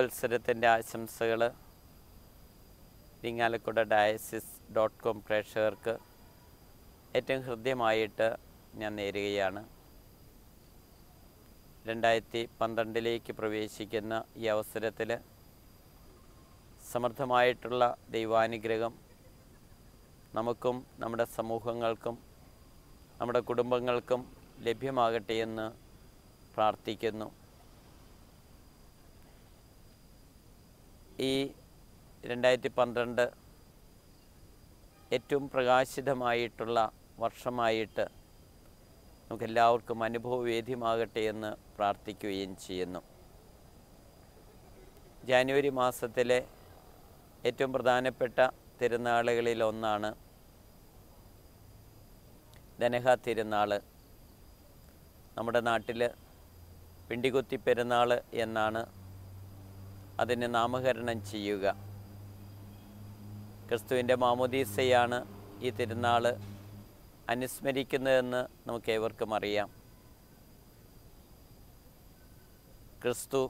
മത്സരത്തിൻ്റെ ആശംസകൾ Irinjalakuda diocese dot com പ്രേക്ഷകർക്ക് ഏറ്റവും ഹൃദ്യമായിട്ട് ഞാൻ നേരുകയാണ് രണ്ടായിരത്തി പന്ത്രണ്ടിലേക്ക് പ്രവേശിക്കുന്ന ഈ അവസരത്തിൽ സമൃദ്ധമായിട്ടുള്ള ദൈവാനുഗ്രഹം നമുക്കും നമ്മുടെ സമൂഹങ്ങൾക്കും നമ്മുടെ കുടുംബങ്ങൾക്കും ലഭ്യമാകട്ടെ എന്ന് പ്രാർത്ഥിക്കുന്നു ഈ രണ്ടായിരത്തി പന്ത്രണ്ട് ഏറ്റവും പ്രകാശിതമായിട്ടുള്ള വർഷമായിട്ട് നമുക്കെല്ലാവർക്കും അനുഭവവേദ്യമാകട്ടെ എന്ന് പ്രാർത്ഥിക്കുകയും ചെയ്യുന്നു ജാനുവരി മാസത്തിലെ ഏറ്റവും പ്രധാനപ്പെട്ട തിരുനാളുകളിൽ ഒന്നാണ് ദനഹ തിരുനാൾ നമ്മുടെ നാട്ടിൽ പിണ്ടികുത്തി പെരുന്നാൾ എന്നാണ് അതിന് നാമകരണം ചെയ്യുക ക്രിസ്തുവിൻ്റെ മാമോദീസയാണ് ഈ തിരുനാൾ അനുസ്മരിക്കുന്നതെന്ന് നമുക്ക് ഏവർക്കും അറിയാം ക്രിസ്തു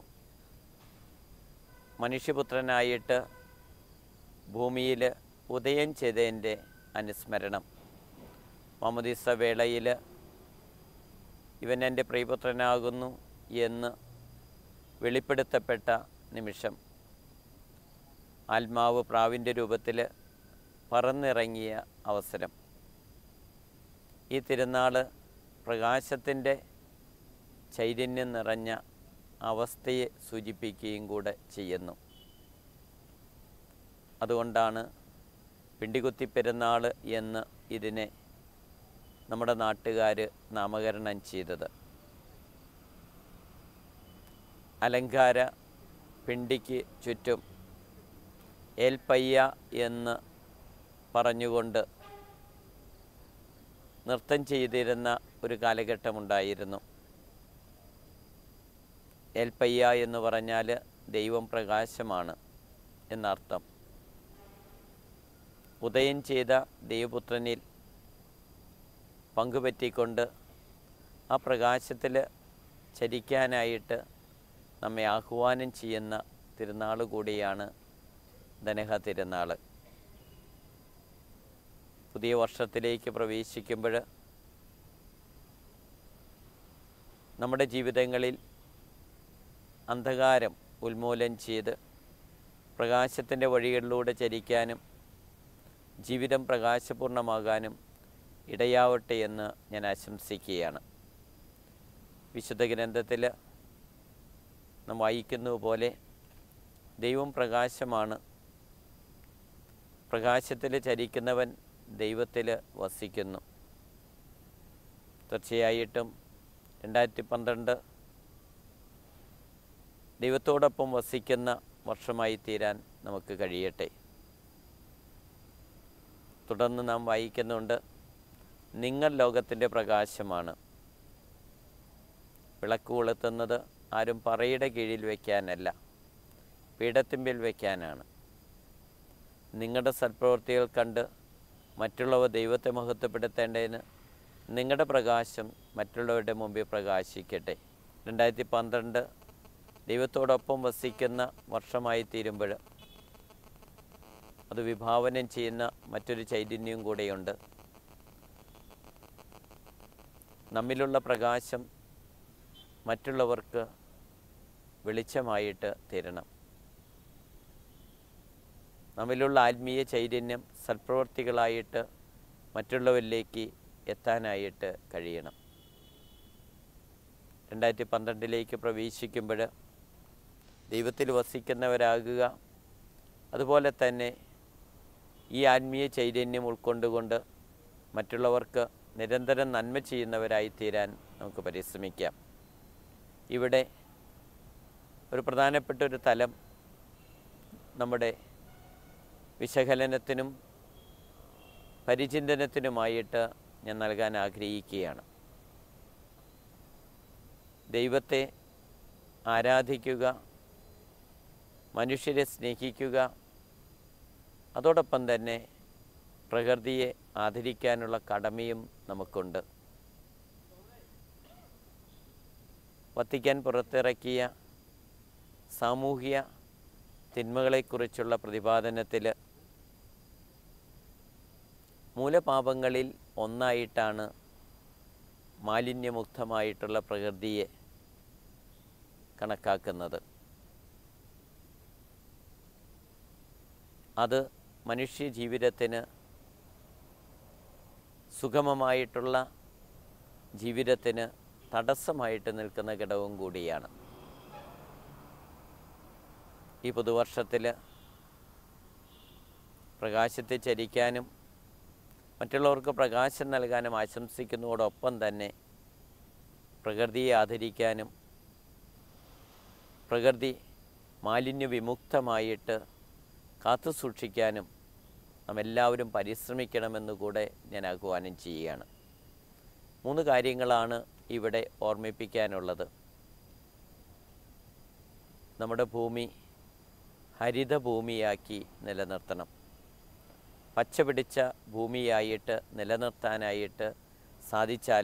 മനുഷ്യപുത്രനായിട്ട് ഭൂമിയിൽ ഉദയം ചെയ്തതിൻ്റെ അനുസ്മരണം മാമോദീസ വേളയിൽ ഇവൻ എൻ്റെ പ്രിയപുത്രനാകുന്നു എന്ന് വെളിപ്പെടുത്തപ്പെട്ട നിമിഷം ആത്മാവ് പ്രാവിൻ്റെ രൂപത്തിൽ പറന്നിറങ്ങിയ അവസരം ഈ തിരുനാൾ പ്രകാശത്തിൻ്റെ ചൈതന്യം നിറഞ്ഞ അവസ്ഥയെ സൂചിപ്പിക്കുകയും കൂടെ ചെയ്യുന്നു അതുകൊണ്ടാണ് പിണ്ടികുത്തി പെരുന്നാൾ എന്ന് ഇതിനെ നമ്മുടെ നാട്ടുകാർ നാമകരണം ചെയ്തത് അലങ്കാര പിണ്ടിക്ക് ചുറ്റും ഏൽപ്പയ്യ എന്ന് പറഞ്ഞുകൊണ്ട് നൃത്തം ചെയ്തിരുന്ന ഒരു കാലഘട്ടമുണ്ടായിരുന്നു ഏൽപ്പയ്യ എന്ന് പറഞ്ഞാൽ ദൈവം പ്രകാശമാണ് എന്നർത്ഥം ഉദയം ചെയ്ത ദൈവപുത്രനിൽ പങ്കുപറ്റിക്കൊണ്ട് ആ പ്രകാശത്തിൽ ചരിക്കാനായിട്ട് നമ്മെ ആഹ്വാനം ചെയ്യുന്ന തിരുനാൾ കൂടിയാണ് ധനഹ തിരുനാൾ പുതിയ വർഷത്തിലേക്ക് പ്രവേശിക്കുമ്പോൾ നമ്മുടെ ജീവിതങ്ങളിൽ അന്ധകാരം ഉന്മൂലനം ചെയ്ത് പ്രകാശത്തിൻ്റെ വഴികളിലൂടെ ചരിക്കാനും ജീവിതം പ്രകാശപൂർണമാകാനും ഇടയാവട്ടെ എന്ന് ഞാൻ ആശംസിക്കുകയാണ് വിശുദ്ധ ഗ്രന്ഥത്തിൽ നാം വായിക്കുന്നത് പോലെ ദൈവം പ്രകാശമാണ് പ്രകാശത്തിൽ ചരിക്കുന്നവൻ ദൈവത്തിൽ വസിക്കുന്നു തീർച്ചയായിട്ടും രണ്ടായിരത്തി പന്ത്രണ്ട് ദൈവത്തോടൊപ്പം വസിക്കുന്ന വർഷമായി തീരാൻ നമുക്ക് കഴിയട്ടെ തുടർന്ന് നാം വായിക്കുന്നുണ്ട് നിങ്ങൾ ലോകത്തിൻ്റെ പ്രകാശമാണ് വിളക്ക് കൊളുത്തുന്നത് ആരും പറയുടെ കീഴിൽ വയ്ക്കാനല്ല പീഠത്തിമ്പിൽ വയ്ക്കാനാണ് നിങ്ങളുടെ സൽപ്രവൃത്തികൾ കണ്ട് മറ്റുള്ളവർ ദൈവത്തെ മഹത്വപ്പെടുത്തേണ്ടതിന് നിങ്ങളുടെ പ്രകാശം മറ്റുള്ളവരുടെ മുമ്പിൽ പ്രകാശിക്കട്ടെ രണ്ടായിരത്തി പന്ത്രണ്ട് ദൈവത്തോടൊപ്പം വസിക്കുന്ന വർഷമായി തീരുമ്പോൾ അത് വിഭാവനം ചെയ്യുന്ന മറ്റൊരു ചൈതന്യവും കൂടെയുണ്ട് നമ്മിലുള്ള പ്രകാശം മറ്റുള്ളവർക്ക് വെളിച്ചമായിട്ട് തീരണം നമ്മിലുള്ള ആത്മീയ ചൈതന്യം സൽപ്രവർത്തികളായിട്ട് മറ്റുള്ളവരിലേക്ക് എത്താനായിട്ട് കഴിയണം രണ്ടായിരത്തി പന്ത്രണ്ടിലേക്ക് പ്രവേശിക്കുമ്പോൾ ദൈവത്തിൽ വസിക്കുന്നവരാകുക അതുപോലെ തന്നെ ഈ ആത്മീയ ചൈതന്യം ഉൾക്കൊണ്ടുകൊണ്ട് മറ്റുള്ളവർക്ക് നിരന്തരം നന്മ ചെയ്യുന്നവരായി തീരാൻ നമുക്ക് പരിശ്രമിക്കാം ഇവിടെ ഒരു പ്രധാനപ്പെട്ട ഒരു തലം നമ്മുടെ വിശകലനത്തിനും പരിചിന്തനത്തിനുമായിട്ട് ഞാൻ നൽകാൻ ആഗ്രഹിക്കുകയാണ് ദൈവത്തെ ആരാധിക്കുക മനുഷ്യരെ സ്നേഹിക്കുക അതോടൊപ്പം തന്നെ പ്രകൃതിയെ ആദരിക്കാനുള്ള കടമയും നമുക്കുണ്ട് വത്തിക്കാൻ പുറത്തിറക്കിയ സാമൂഹിക തിന്മകളെക്കുറിച്ചുള്ള പ്രതിപാദനത്തിൽ മൂലപാപങ്ങളിൽ ഒന്നായിട്ടാണ് മാലിന്യമുക്തമായിട്ടുള്ള പ്രകൃതിയെ കണക്കാക്കുന്നത് അത് മനുഷ്യ ജീവിതത്തിന് സുഗമമായിട്ടുള്ള ജീവിതത്തിന് തടസ്സമായിട്ട് നിൽക്കുന്ന ഘടകവും കൂടിയാണ് ഈ പുതുവർഷത്തിൽ പ്രകാശത്തെ ചരിക്കാനും മറ്റുള്ളവർക്ക് പ്രകാശം നൽകാനും ആശംസിക്കുന്നതോടൊപ്പം തന്നെ പ്രകൃതിയെ ആദരിക്കാനും പ്രകൃതി മാലിന്യ വിമുക്തമായിട്ട് കാത്തു സൂക്ഷിക്കാനും നാം എല്ലാവരും പരിശ്രമിക്കണമെന്ന് കൂടെ ഞാൻ ആഹ്വാനം ചെയ്യുകയാണ് മൂന്ന് കാര്യങ്ങളാണ് ഇവിടെ ഓർമ്മിപ്പിക്കാനുള്ളത് നമ്മുടെ ഭൂമി ഹരിതഭൂമിയാക്കി നിലനിർത്തണം പച്ച പിടിച്ച ഭൂമിയായിട്ട് നിലനിർത്താനായിട്ട് സാധിച്ചാൽ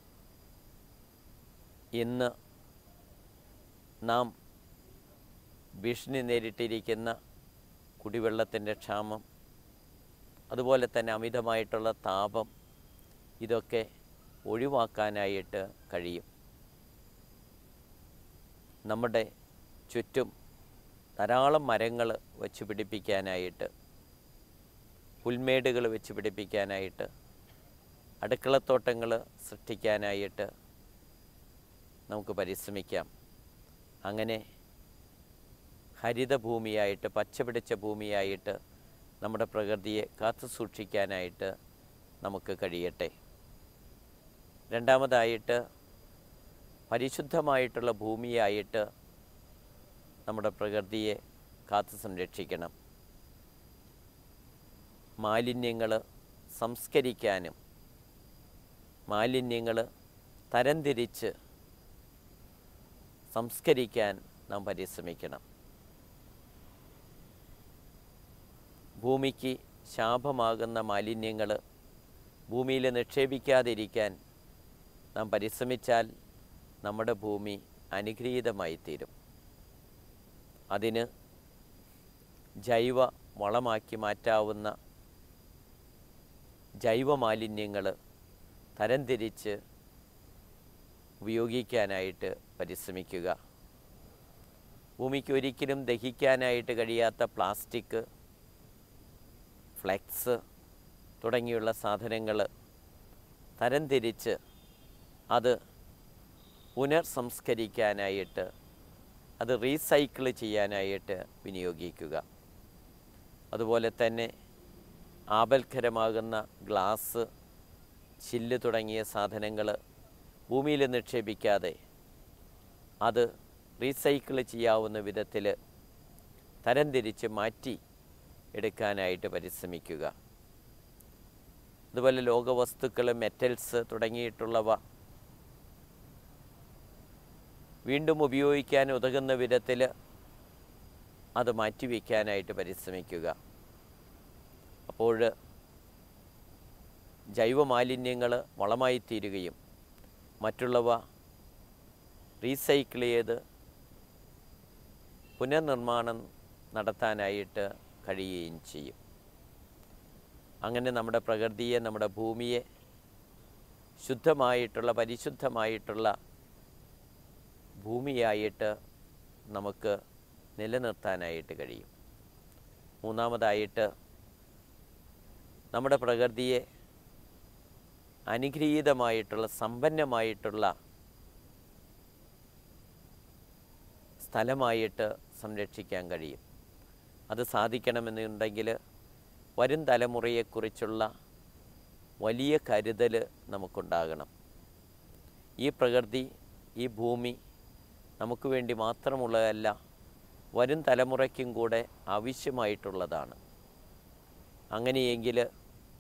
ഇന്ന് നാം ഭീഷണി നേരിട്ടിരിക്കുന്ന കുടിവെള്ളത്തിൻ്റെ ക്ഷാമം അതുപോലെ തന്നെ അമിതമായിട്ടുള്ള താപം ഇതൊക്കെ ഒഴിവാക്കാനായിട്ട് കഴിയും നമ്മുടെ ചുറ്റും ധാരാളം മരങ്ങൾ വച്ച് പിടിപ്പിക്കാനായിട്ട് പുൽമേടുകൾ വെച്ച് പിടിപ്പിക്കാനായിട്ട് അടുക്കളത്തോട്ടങ്ങൾ സൃഷ്ടിക്കാനായിട്ട് നമുക്ക് പരിശ്രമിക്കാം അങ്ങനെ ഹരിതഭൂമിയായിട്ട് പച്ചപിടിച്ച ഭൂമിയായിട്ട് നമ്മുടെ പ്രകൃതിയെ കാത്തു സൂക്ഷിക്കാനായിട്ട് നമുക്ക് കഴിയട്ടെ രണ്ടാമതായിട്ട് പരിശുദ്ധമായിട്ടുള്ള ഭൂമിയായിട്ട് നമ്മുടെ പ്രകൃതിയെ കാത്തു സംരക്ഷിക്കണം മാലിന്യങ്ങൾ സംസ്കരിക്കാനും മാലിന്യങ്ങൾ തരംതിരിച്ച് സംസ്കരിക്കാൻ നാം പരിശ്രമിക്കണം ഭൂമിക്ക് ശാപമാകുന്ന മാലിന്യങ്ങൾ ഭൂമിയിൽ നിക്ഷേപിക്കാതിരിക്കാൻ നാം പരിശ്രമിച്ചാൽ നമ്മുടെ ഭൂമി അനുഗ്രഹീതമായി തീരും അതിന് ജൈവ വളമാക്കി മാറ്റാവുന്ന ജൈവ മാലിന്യങ്ങൾ തരംതിരിച്ച് ഉപയോഗിക്കാനായിട്ട് പരിശ്രമിക്കുക ഭൂമിക്ക് ഒരിക്കലും ദഹിക്കാനായിട്ട് കഴിയാത്ത പ്ലാസ്റ്റിക് ഫ്ലെക്സ് തുടങ്ങിയുള്ള സാധനങ്ങൾ തരംതിരിച്ച് അത് പുനർസംസ്കരിക്കാനായിട്ട് അത് റീസൈക്കിൾ ചെയ്യാനായിട്ട് വിനിയോഗിക്കുക അതുപോലെ തന്നെ ആപൽക്കരമാകുന്ന ഗ്ലാസ് ചില്ല് തുടങ്ങിയ സാധനങ്ങൾ ഭൂമിയിൽ നിക്ഷേപിക്കാതെ അത് റീസൈക്കിൾ ചെയ്യാവുന്ന വിധത്തിൽ തരംതിരിച്ച് മാറ്റി എടുക്കാനായിട്ട് പരിശ്രമിക്കുക അതുപോലെ ലോകവസ്തുക്കൾ മെറ്റൽസ് തുടങ്ങിയിട്ടുള്ളവ വീണ്ടും ഉപയോഗിക്കാൻ ഉതകുന്ന വിധത്തിൽ അത് മാറ്റിവെക്കാനായിട്ട് പരിശ്രമിക്കുക അപ്പോൾ ജൈവമാലിന്യങ്ങൾ വളമായി തീരുകയും മറ്റുള്ളവ റീസൈക്കിൾ ചെയ്ത് പുനർനിർമ്മാണം നടത്താനായിട്ട് കഴിയുകയും ചെയ്യും അങ്ങനെ നമ്മുടെ പ്രകൃതിയെ നമ്മുടെ ഭൂമിയെ ശുദ്ധമായിട്ടുള്ള പരിശുദ്ധമായിട്ടുള്ള ഭൂമിയായിട്ട് നമുക്ക് നിലനിർത്താനായിട്ട് കഴിയും മൂന്നാമതായിട്ട് നമ്മുടെ പ്രകൃതിയെ അനുഗ്രഹീതമായിട്ടുള്ള സമ്പന്നമായിട്ടുള്ള സ്ഥലമായിട്ട് സംരക്ഷിക്കാൻ കഴിയും അത് സാധിക്കണമെന്നുണ്ടെങ്കിൽ വരും തലമുറയെക്കുറിച്ചുള്ള വലിയ കരുതൽ നമുക്കുണ്ടാകണം ഈ പ്രകൃതി ഈ ഭൂമി നമുക്ക് വേണ്ടി മാത്രമുള്ളതല്ല വരും തലമുറയ്ക്കും കൂടെ ആവശ്യമായിട്ടുള്ളതാണ് അങ്ങനെയെങ്കിൽ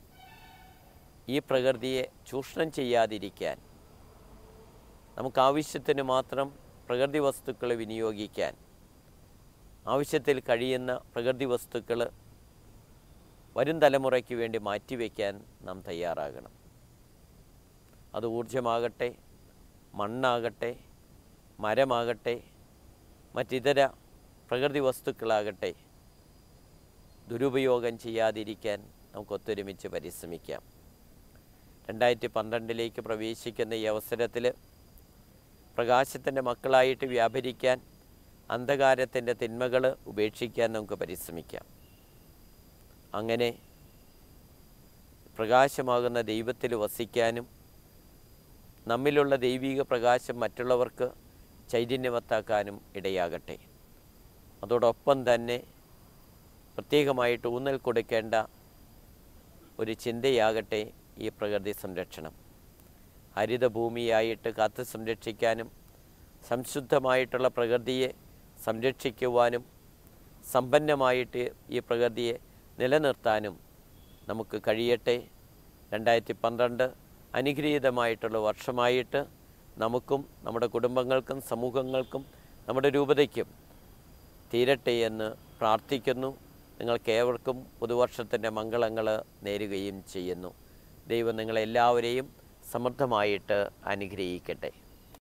ഈ പ്രകൃതിയെ ചൂഷണം ചെയ്യാതിരിക്കാൻ നമുക്ക് ആവശ്യത്തിന് മാത്രം പ്രകൃതി വസ്തുക്കൾ വിനിയോഗിക്കാൻ ആവശ്യത്തിൽ കഴിയുന്ന പ്രകൃതി വസ്തുക്കൾ വരും തലമുറയ്ക്ക് വേണ്ടി മാറ്റിവെക്കാൻ നാം തയ്യാറാകണം അത് ഊർജമാകട്ടെ മണ്ണാകട്ടെ മരമാകട്ടെ മറ്റിതര പ്രകൃതി വസ്തുക്കളാകട്ടെ ദുരുപയോഗം ചെയ്യാതിരിക്കാൻ നമുക്ക് ഒത്തൊരുമിച്ച് പരിശ്രമിക്കാം രണ്ടായിരത്തി പന്ത്രണ്ടിലേക്ക് പ്രവേശിക്കുന്ന ഈ അവസരത്തിൽ പ്രകാശത്തിൻ്റെ മക്കളായിട്ട് വ്യാപരിക്കാൻ അന്ധകാരത്തിൻ്റെ തിന്മകൾ ഉപേക്ഷിക്കാൻ നമുക്ക് പരിശ്രമിക്കാം അങ്ങനെ പ്രകാശമാകുന്ന ദൈവത്തിൽ വസിക്കാനും നമ്മിലുള്ള ദൈവിക പ്രകാശം മറ്റുള്ളവർക്ക് ചൈതന്യവത്താക്കാനും ഇടയാകട്ടെ അതോടൊപ്പം തന്നെ പ്രത്യേകമായിട്ട് ഊന്നൽ കൊടുക്കേണ്ട ഒരു ചിന്തയാകട്ടെ ഈ പ്രകൃതി സംരക്ഷണം ഹരിതഭൂമിയായിട്ട് കാത്തു സംരക്ഷിക്കാനും സംശുദ്ധമായിട്ടുള്ള പ്രകൃതിയെ സംരക്ഷിക്കുവാനും സമ്പന്നമായിട്ട് ഈ പ്രകൃതിയെ നിലനിർത്താനും നമുക്ക് കഴിയട്ടെ രണ്ടായിരത്തി പന്ത്രണ്ട് അനുഗ്രഹീതമായിട്ടുള്ള വർഷമായിട്ട് നമുക്കും നമ്മുടെ കുടുംബങ്ങൾക്കും സമൂഹങ്ങൾക്കും നമ്മുടെ രൂപതയ്ക്കും തീരട്ടെ എന്ന് പ്രാർത്ഥിക്കുന്നു നിങ്ങൾക്കേവർക്കും പുതുവർഷത്തിൻ്റെ മംഗളങ്ങൾ നേരുകയും ചെയ്യുന്നു ദൈവം നിങ്ങളെല്ലാവരെയും സമൃദ്ധമായിട്ട് അനുഗ്രഹിക്കട്ടെ